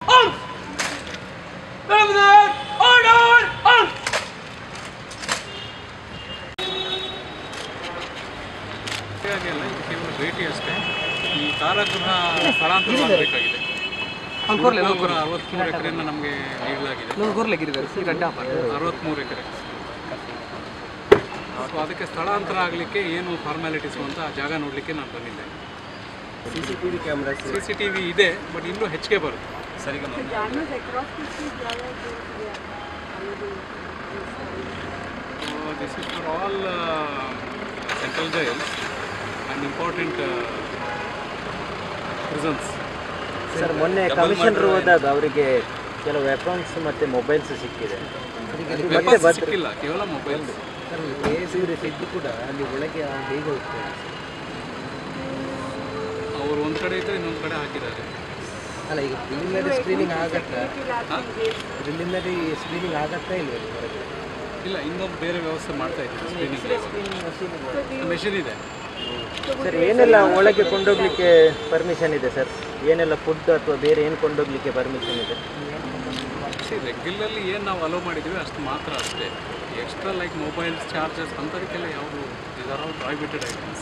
arms! Governor, order, arms! ಹಾಗಾಗಿ ಅಲ್ಲ ಇದು ಕೇವಲ ಭೇಟಿ ಅಷ್ಟೇ ಈ ಕಾರಾಗೃಹ ಸ್ಥಳಾಂತರ ಮಾಡಬೇಕಾಗಿದೆ ನೂರ ಅರವತ್ತ್ಮೂರು ಎಕರೆಯನ್ನು ನಮಗೆ ನೀಡಲಾಗಿದೆ ಅರವತ್ತ್ಮೂರು ಎಕರೆ ಸೊ ಅದಕ್ಕೆ ಸ್ಥಳಾಂತರ ಆಗಲಿಕ್ಕೆ ಏನು ಫಾರ್ಮ್ಯಾಲಿಟೀಸು ಅಂತ ಆ ಜಾಗ ನೋಡಲಿಕ್ಕೆ ನಾನು ಬಂದಿದ್ದೆ C C T V cameras C C T V ಇದೆ ಬಟ್ ಇನ್ನೂ ಹೆಚ್ಚಿಗೆ ಬರುತ್ತೆ ಸರಿಗ Janus across the street, why are they there? This is for all central jails and important prisons sir ಮೊನ್ನೆ ಕಮಿಷನರ್ ಹೋದಾಗ ಅವರಿಗೆ ಕೆಲವು ಅಕೌಂಟ್ಸ್ ಮತ್ತೆ ಮೊಬೈಲ್ಸ್ ಸಿಕ್ಕಿದೆ ಅದು ಮತ್ತೆ ವೆಪನ್ಸ್ ಭದ್ರ ಸಿಕ್ಕಿಲ್ಲ ಕೇವಲ ಮೊಬೈಲ್ಸ್ ಇದ್ದು ಕೂಡ ಅಲ್ಲಿ ಒಳಗೆ ಹೇಗೆ ಹೋಗ್ತಾರೆ ಅವರು ಒಂದು ಕಡೆ ಇದ್ದರೆ ಇನ್ನೊಂದು ಕಡೆ ಹಾಕಿದ್ದಾರೆ ಅಲ್ಲ ಈಗ ಪ್ರಿಲಿಮಿನರಿ ಸ್ಕ್ರೀನಿಂಗ್ ಆಗತ್ತಾ Security labs in jails. Preliminary screening ಆಗತ್ತಾ ಇಲ್ವಾ ಇಲ್ಲಿ ಹೊರಗೆ ಇಲ್ಲ ಇನ್ನೊಂದು ಬೇರೆ ವ್ಯವಸ್ಥೆ ಮಾಡ್ತಾ ಇದ್ದೀವಿ ಸ್ಕ್ರೀನಿಂಗ್ ಮೆಷಿನ್ ಇದೆ ಸರ್ ಏನೆಲ್ಲ ಒಳಗೆ ಕೊಂಡೋಗ್ಲಿಕ್ಕೆ ಪರ್ಮಿಷನ್ ಇದೆ ಸರ್ ಏನೆಲ್ಲ ಫುಡ್ ಅಥವಾ ಬೇರೆ ಏನು ಕೊಂಡೋಗ್ಲಿಕ್ಕೆ ಪರ್ಮಿಷನ್ ಇದೆ ಸಿ ರೆಗ್ಯುಲರ್ಲಿ ಏನು ನಾವು ಅಲೋ ಮಾಡಿದ್ದೀವಿ ಅಷ್ಟು ಮಾತ್ರ ಅಷ್ಟೇ ಎಕ್ಸ್ಟ್ರಾ ಲೈಕ್ ಮೊಬೈಲ್ಸ್ ಚಾರ್ಜಸ್ ಅಂಥದಕ್ಕೆಲ್ಲ ಯಾವುದು ಇದರ್ all prohibited items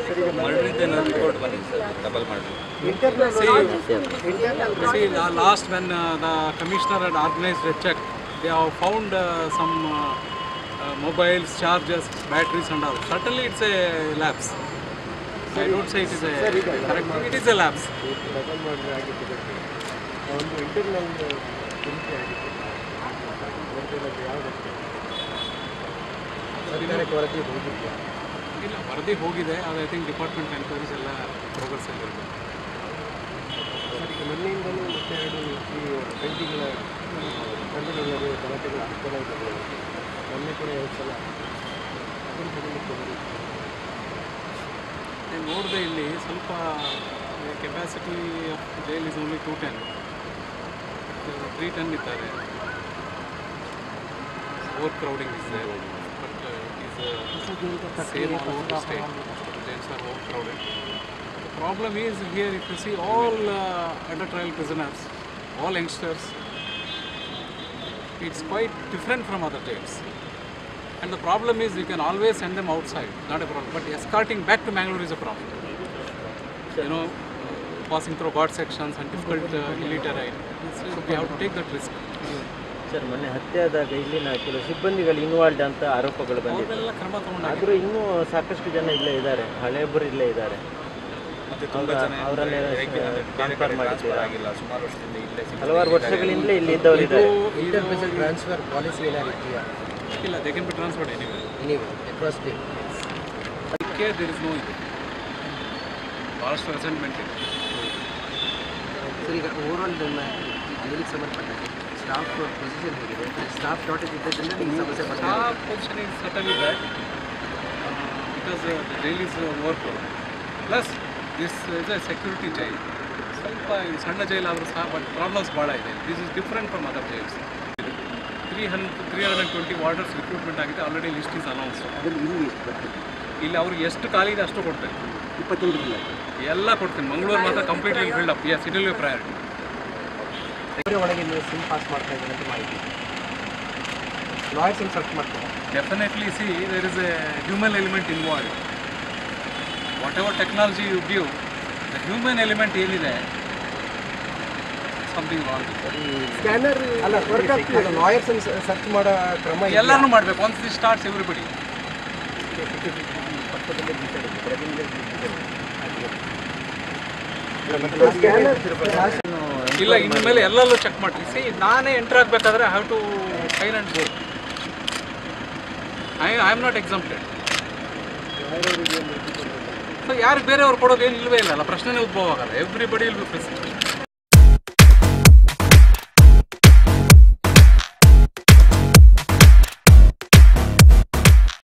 See, the last when uh, the commissioner had organized a check, they have found uh, some uh, uh, mobiles, chargers, batteries and all. Certainly it's a lapse. I don't say it is a correct thing, it is a lapse. Double murder ಆಗಿದ್ದು ಬಗ್ಗೆ ಒಂದು internal ತನಿಖೆ ಆಗಿತ್ತು ವರದಿಯಲ್ಲಿ ಯಾವುದು ಸರ್ಕಾರಕ್ಕೆ ವರದಿ ಹೋಗಿತ್ತು ಇಲ್ಲ ವರದಿ ಹೋಗಿದೆ ಅದು ಐ ಥಿಂಕ್ ಡಿಪಾರ್ಟ್ಮೆಂಟ್ ಎನ್ಕ್ವೈರೀಸ್ ಎಲ್ಲ ಪ್ರೋಗ್ರೆಸ್ ಅಲ್ಲಿ ಇರಬೇಕು ಸರ್ ಈಗ ಮೊನ್ನೆಯಿಂದಲೂ ಮತ್ತೆ ಎರಡು ಈ ಪೆಂಡಿಂಗ್ ತಂಡಗಳು ಗಲಾಟೆಗಳು ಆಗ್ತಾನೆ ಇದ್ದಾವೆ ಮೊನ್ನೆ ಕೂಡ ಎರಡು ಸಲ ಅದನ್ನು ತಗೊಳ್ಳಿಕ್ಕೆ ಹೋಗಿತ್ತು ನಾನು ನೋಡಿದೆ ಇಲ್ಲಿ ಸ್ವಲ್ಪ capacity of jail is only two ten three ten ಇದ್ದಾರೆ overcrowding is but it is same all over the state jails are overcrowded The problem is here if you see all uh, under trial prisoners, all youngsters, it's quite different from other jails. And the problem is you can always send them outside, not a problem. But escorting back to Mangalore is a problem. You know, passing through guard sections and difficult uh, hilly terrain. It's, we have to take that risk. Sir ಮೊನ್ನೆ ಹತ್ಯೆ ಆದಾಗ ಇಲ್ಲಿನ ಕೆಲವು ಸಿಬ್ಬಂದಿಗಳು involved ಅಂತ ಆರೋಪಗಳು ಬಂದಿದೆ ಅವ್ರನ್ನೆಲ್ಲ ಕ್ರಮ ತಗೊಂಡು ಆದರೂ ಇನ್ನೂ ಸಾಕಷ್ಟು ಜನ ಇಲ್ಲೇ ಇದ್ದಾರೆ ಹಳೆಯೊಬ್ಬರು ಇಲ್ಲೇ ಇದ್ದಾರೆ ಅವರನ್ನೇ ಕನ್ಫರ್ಮ್ ಮಾಡಿದ್ದೀರಾ ಹಲವಾರು ವರ್ಷಗಳಿಂದಲೇ ಇಲ್ಲಿ ಇದ್ದವರು ಇದ್ದಾರೆ ಇಂಟರ್ ಪ್ರೆಸೆಂಟ್ ಟ್ರಾನ್ಸ್ಫರ್ ಪಾಲಿಸಿ ಏನಾದ್ರು ಇದೆಯಾ ಇಲ್ಲ they can be transferred anyway ನೀವು ಅಕ್ರಾಸ್ ಸ್ಟೇಟ್ ಅದಕ್ಕೆ ದೇರ್ ಇಸ್ ನೋ ಇದು ಭಾಳಷ್ಟು ರೆಸೆಂಟ್ಮೆಂಟ್ ಇದೆ ಸರ್ ಈಗ ಓವರಾಲ್ ನಿಮ್ಮ ಜೈಲಿಗೆ ಸಂಬಂಧಪಟ್ಟ ಸ್ಟಾಫ್ ಪೊಸಿಷನ್ ಹೇಗಿದೆ ಸ್ಟಾಫ್ ಶಾರ್ಟೇಜ್ ಇದ್ದದ್ರಿಂದ ಈ ಸಮಸ್ಯೆ ಬರ್ತಾ ಇದೆ. Our position is certainly bad uh, because uh, the jail is uh, overcrowded. Plus, this is a security jail. ಸ್ವಲ್ಪ ಈ ಸಣ್ಣ ಜೈಲ್ ಆದರೂ ಸಹ ಬಟ್ ಪ್ರಾಬ್ಲಮ್ಸ್ ಭಾಳ ಇದೆ this is different from other jails three hundred three hundred and twenty warders recruitment ಆಗಿದೆ already list is announce ಅದ್ರಲ್ಲಿ ಇಲ್ಲಿ ಎಷ್ಟು ಬರ್ತದೆ ಇಲ್ಲಿ ಅವ್ರಿಗೆ ಎಷ್ಟು ಖಾಲಿ ಇದೆ ಅಷ್ಟು ಕೊಡ್ತೇನೆ ಇಪ್ಪತ್ತೆಂಟು ಇಲ್ಲ ಎಲ್ಲ ಕೊಡ್ತೀನಿ ಮಂಗಳೂರು ಮಾತ್ರ completely filled up yes it will be priority ಅವರ ಒಳಗೆ ನೀವು ಸಿಮ್ ಪಾಸ್ ಮಾಡ್ತಾ ಇದ್ದೀರಿ ಅಂತ ಮಾಹಿತಿ ಲಾಯರ್ ಸಿಮ್ ಸರ್ಚ್ ಮಾಡ್ತಾರೆ definitely see there is a human element involve whatever technology you give the human element ಏನಿದೆ ಸಮಥಿಂಗ್ ರಾಂಗ್ ಸ್ಕ್ಯಾನರ್ ಅಲ್ಲ ವರ್ಕ್ ಆಗ್ತಿಲ್ಲ ಲಾಯರ್ಸ್ ಸರ್ಚ್ ಮಾಡೋ ಕ್ರಮ ಇದೆಯಾ? ಎಲ್ಲರೂ ಮಾಡಬೇಕು ಒನ್ಸ್ ದಿ ಸ್ಟಾರ್ಟ್ಸ್ ಎವ್ರಿಬಡಿ ಇಲ್ಲ ಇನ್ಮೇಲೆ ಎಲ್ಲಲ್ಲೂ ಚೆಕ್ ಮಾಡಿ ಸಿ ನಾನೇ ಎಂಟರ್ ಆಗಬೇಕಾದ್ರೆ have to sign and go I I am not exempted so ಯಾರಿಗೆ ಬೇರೆಯವ್ರು ಕೊಡೋದು ಏನು ಇಲ್ವೇ ಇಲ್ಲ ಅಲ್ಲ ಪ್ರಶ್ನೆನೇ ಉದ್ಭವ ಆಗಲ್ಲ ಎವ್ರಿಬಡಿ ವಿಲ್ ಬಿ